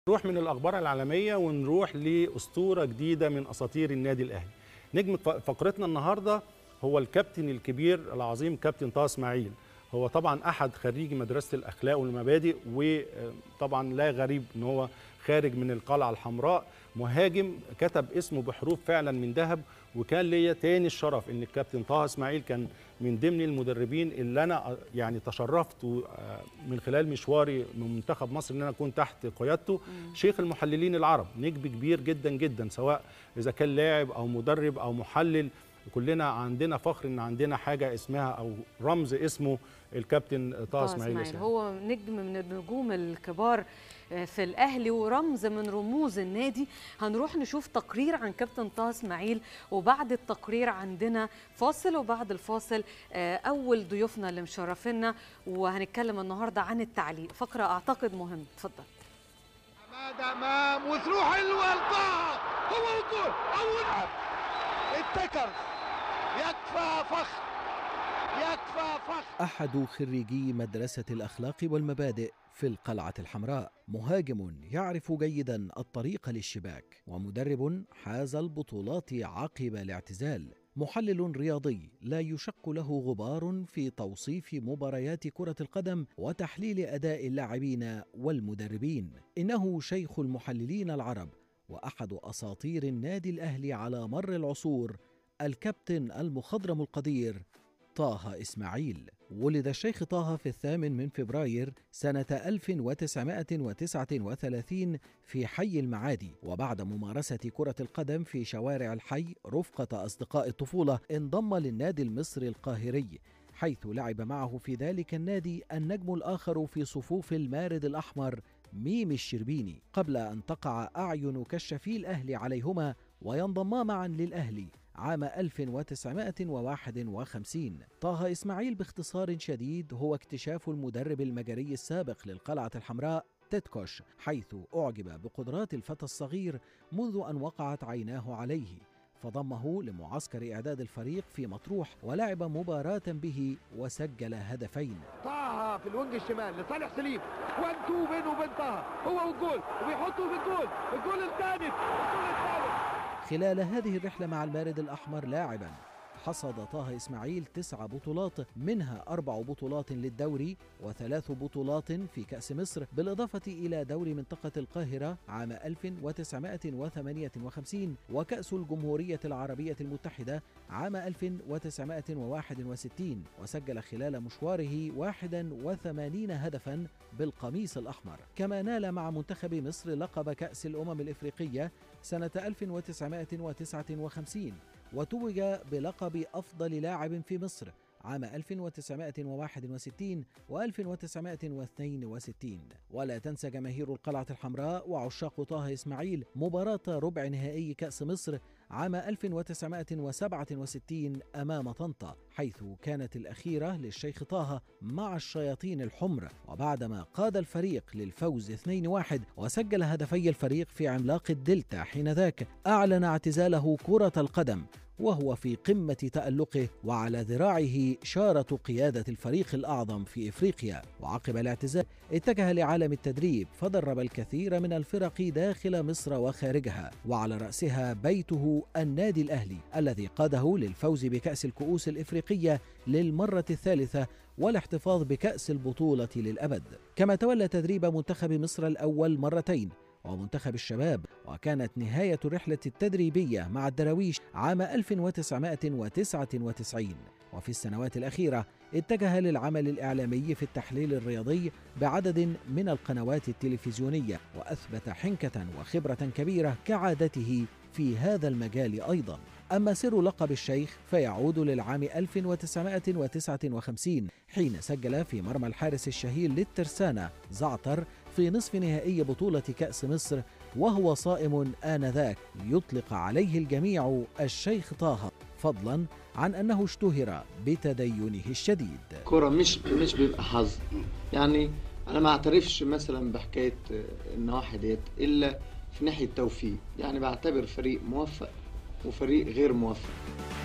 نروح من الاخبار العالميه ونروح لاسطوره جديده من اساطير النادي الاهلي نجم فقرتنا النهارده هو الكابتن الكبير العظيم كابتن طه اسماعيل هو طبعا احد خريجي مدرسه الاخلاق والمبادئ وطبعا لا غريب ان هو خارج من القلعه الحمراء مهاجم كتب اسمه بحروف فعلا من ذهب وكان ليا تاني الشرف ان الكابتن طه اسماعيل كان من ضمن المدربين اللي انا يعني تشرفت من خلال مشواري من منتخب مصر ان انا اكون تحت قيادته شيخ المحللين العرب نجم كبير جدا جدا سواء اذا كان لاعب او مدرب او محلل كلنا عندنا فخر ان عندنا حاجه اسمها او رمز اسمه الكابتن طه اسماعيل هو نجم من النجوم الكبار في الاهلي ورمز من رموز النادي هنروح نشوف تقرير عن كابتن طه اسماعيل وبعد التقرير عندنا فاصل وبعد الفاصل اول ضيوفنا اللي مشرفينا وهنتكلم النهارده عن التعليق فقره اعتقد مهم اتفضل عماد امام وثرو حلوه لطه هو الجول اول التكر يكفى فخر يكفى فخر أحد خريجي مدرسة الأخلاق والمبادئ في القلعة الحمراء مهاجم يعرف جيدا الطريق للشباك ومدرب حاز البطولات عقب الاعتزال محلل رياضي لا يشق له غبار في توصيف مباريات كرة القدم وتحليل أداء اللاعبين والمدربين إنه شيخ المحللين العرب وأحد أساطير النادي الأهلي على مر العصور الكابتن المخضرم القدير طه إسماعيل ولد الشيخ طه في الثامن من فبراير سنة 1939 في حي المعادي وبعد ممارسة كرة القدم في شوارع الحي رفقة أصدقاء الطفولة انضم للنادي المصري القاهري حيث لعب معه في ذلك النادي النجم الآخر في صفوف المارد الأحمر ميم الشربيني قبل أن تقع أعين كشفي الأهلي عليهما وينضما معا للأهلي عام 1951 طه إسماعيل باختصار شديد هو اكتشاف المدرب المجري السابق للقلعة الحمراء تيتكوش حيث أعجب بقدرات الفتى الصغير منذ أن وقعت عيناه عليه فضمه لمعسكر إعداد الفريق في مطروح ولعب مباراة به وسجل هدفين طه في الوينج الشمال لصالح سليم وان تو بينه وبين طه هو والجول وبيحطه في الجول الجول الثالث الجول الثالث خلال هذه الرحلة مع المارد الأحمر لاعبا حصد طه إسماعيل تسع بطولات منها أربع بطولات للدوري وثلاث بطولات في كأس مصر بالإضافة إلى دوري منطقة القاهرة عام 1958 وكأس الجمهورية العربية المتحدة عام 1961 وسجل خلال مشواره 81 هدفا بالقميص الأحمر كما نال مع منتخب مصر لقب كأس الأمم الإفريقية سنة 1959 وتوج بلقب أفضل لاعب في مصر عام 1961 و 1962 ولا تنسى جماهير القلعة الحمراء وعشاق طه إسماعيل مباراة ربع نهائي كأس مصر عام 1967 أمام طنطا حيث كانت الأخيرة للشيخ طه مع الشياطين الحمر وبعدما قاد الفريق للفوز 2-1 وسجل هدفي الفريق في عملاق الدلتا حينذاك أعلن اعتزاله كرة القدم وهو في قمة تألقه وعلى ذراعه شارة قيادة الفريق الأعظم في إفريقيا وعقب الاعتزال اتجه لعالم التدريب فدرب الكثير من الفرق داخل مصر وخارجها وعلى رأسها بيته النادي الأهلي الذي قاده للفوز بكأس الكؤوس الإفريقية للمرة الثالثة والاحتفاظ بكأس البطولة للأبد كما تولى تدريب منتخب مصر الأول مرتين ومنتخب الشباب وكانت نهاية الرحلة التدريبية مع الدراويش عام 1999 وفي السنوات الأخيرة اتجه للعمل الإعلامي في التحليل الرياضي بعدد من القنوات التلفزيونية وأثبت حنكة وخبرة كبيرة كعادته في هذا المجال أيضا أما سر لقب الشيخ فيعود للعام 1959 حين سجل في مرمى الحارس الشهير للترسانة زعتر في نصف نهائي بطولة كأس مصر وهو صائم آنذاك يطلق عليه الجميع الشيخ طه فضلا عن أنه اشتهر بتدينه الشديد كرة مش مش بيبقى حظ يعني أنا ما أعترفش مثلا بحكاية النواحي ديت إلا في ناحية توفيق يعني بعتبر فريق موفق وفريق غير موفق